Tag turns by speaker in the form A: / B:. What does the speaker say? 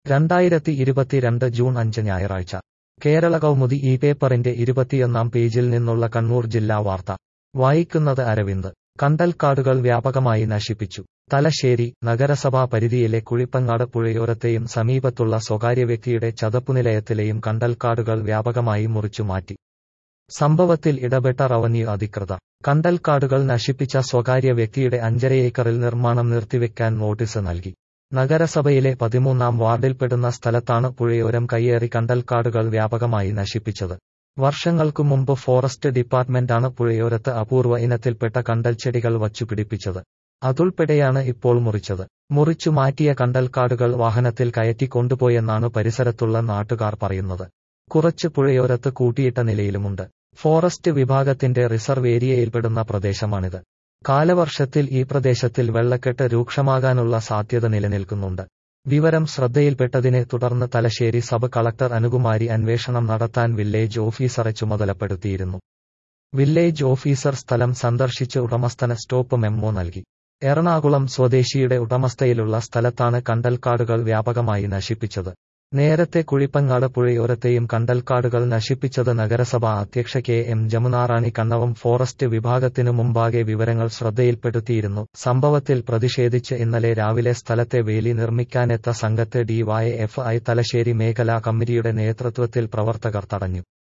A: രണ്ടായിരത്തി ഇരുപത്തിരണ്ട് ജൂൺ അഞ്ച് ഞായറാഴ്ച കേരള കൗമുദി ഈ പേപ്പറിന്റെ ഇരുപത്തിയൊന്നാം പേജിൽ നിന്നുള്ള കണ്ണൂർ ജില്ലാ വാർത്ത വായിക്കുന്നത് അരവിന്ദ് കണ്ടൽക്കാടുകൾ വ്യാപകമായി നശിപ്പിച്ചു തലശ്ശേരി നഗരസഭാ പരിധിയിലെ കുഴിപ്പങ്ങാട് പുഴയോരത്തെയും സമീപത്തുള്ള സ്വകാര്യ വ്യക്തിയുടെ ചതപ്പുനിലയത്തിലെയും കണ്ടൽക്കാടുകൾ വ്യാപകമായി മുറിച്ചുമാറ്റി സംഭവത്തിൽ ഇടപെട്ട റവന്യൂ അധികൃതർ കണ്ടൽക്കാടുകൾ നശിപ്പിച്ച സ്വകാര്യ വ്യക്തിയുടെ അഞ്ചര ഏക്കറിൽ നിർമ്മാണം നിർത്തിവെക്കാൻ നോട്ടീസ് നൽകി നഗരസഭയിലെ പതിമൂന്നാം വാർഡിൽപ്പെടുന്ന സ്ഥലത്താണ് പുഴയോരം കയ്യേറി കണ്ടൽക്കാടുകൾ വ്യാപകമായി നശിപ്പിച്ചത് വർഷങ്ങൾക്കു മുമ്പ് ഫോറസ്റ്റ് ഡിപ്പാർട്ട്മെന്റാണ് പുഴയോരത്ത് അപൂർവ ഇനത്തിൽപ്പെട്ട കണ്ടൽച്ചെടികൾ വച്ചുപിടിപ്പിച്ചത് അതുൾപ്പെടെയാണ് ഇപ്പോൾ മുറിച്ചത് മുറിച്ചു മാറ്റിയ കണ്ടൽക്കാടുകൾ വാഹനത്തിൽ കയറ്റി കൊണ്ടുപോയെന്നാണ് പരിസരത്തുള്ള നാട്ടുകാർ പറയുന്നത് കുറച്ച് പുഴയോരത്ത് കൂട്ടിയിട്ട നിലയിലുമുണ്ട് ഫോറസ്റ്റ് വിഭാഗത്തിന്റെ റിസർവ് ഏരിയയിൽപ്പെടുന്ന പ്രദേശമാണിത് കാലവർഷത്തിൽ ഈ പ്രദേശത്തിൽ വെള്ളക്കെട്ട് രൂക്ഷമാകാനുള്ള സാധ്യത നിലനിൽക്കുന്നുണ്ട് വിവരം ശ്രദ്ധയിൽപ്പെട്ടതിനെ തുടർന്ന് തലശ്ശേരി സബ് കളക്ടർ അനുകുമാരി അന്വേഷണം നടത്താൻ വില്ലേജ് ഓഫീസറെ ചുമതലപ്പെടുത്തിയിരുന്നു വില്ലേജ് ഓഫീസർ സ്ഥലം സന്ദർശിച്ച് ഉടമസ്ഥന് സ്റ്റോപ്പ് മെമ്മോ നൽകി എറണാകുളം സ്വദേശിയുടെ ഉടമസ്ഥയിലുള്ള സ്ഥലത്താണ് കണ്ടൽക്കാടുകൾ വ്യാപകമായി നശിപ്പിച്ചത് നേരത്തെ കുഴിപ്പങ്ങാട് പുഴയോരത്തെയും കണ്ടൽക്കാടുകൾ നശിപ്പിച്ചത് നഗരസഭാ അധ്യക്ഷ K M Jamunarani Kannavam forest വിഭാഗത്തിനു മുമ്പാകെ വിവരങ്ങൾ ശ്രദ്ധയിൽപ്പെടുത്തിയിരുന്നു സംഭവത്തിൽ പ്രതിഷേധിച്ച് ഇന്നലെ രാവിലെ സ്ഥലത്തെ വേലി നിർമ്മിക്കാനെത്ത സംഘത്തെ ഡിവൈഎഫ്ഐ തലശ്ശേരി മേഖലാ കമ്മിറ്റിയുടെ നേതൃത്വത്തിൽ പ്രവർത്തകർ തടഞ്ഞു